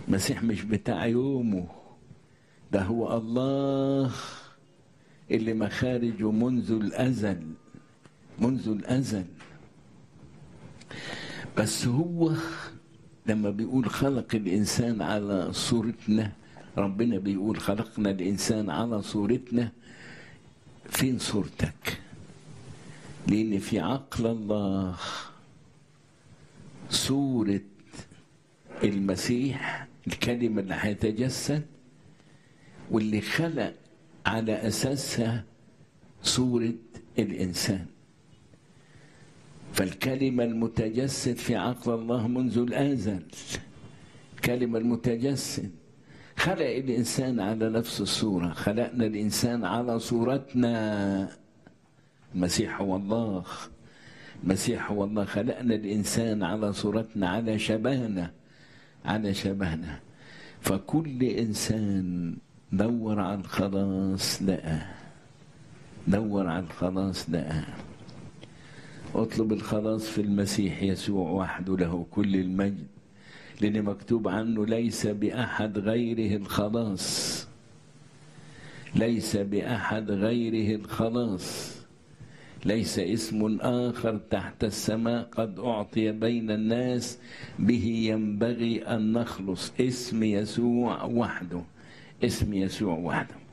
المسيح مش بتاع يومه ده هو الله اللي مخارجه منذ الأزل منذ الأزل بس هو لما بيقول خلق الإنسان على صورتنا ربنا بيقول خلقنا الإنسان على صورتنا فين صورتك لأن في عقل الله صورة المسيح الكلمة اللي هيتجسد واللي خلق على أساسها صورة الإنسان فالكلمة المتجسد في عقل الله منذ الأزل الكلمة المتجسد خلق الإنسان على نفس الصورة خلقنا الإنسان على صورتنا المسيح هو الله المسيح هو الله خلقنا الإنسان على صورتنا على شبهنا على شبهنا فكل إنسان دور على الخلاص لقاه دور على الخلاص لقاه اطلب الخلاص في المسيح يسوع وحده له كل المجد لأن مكتوب عنه ليس بأحد غيره الخلاص ليس بأحد غيره الخلاص ليس اسم آخر تحت السماء قد أعطي بين الناس به ينبغي أن نخلص اسم يسوع وحده اسم يسوع وحده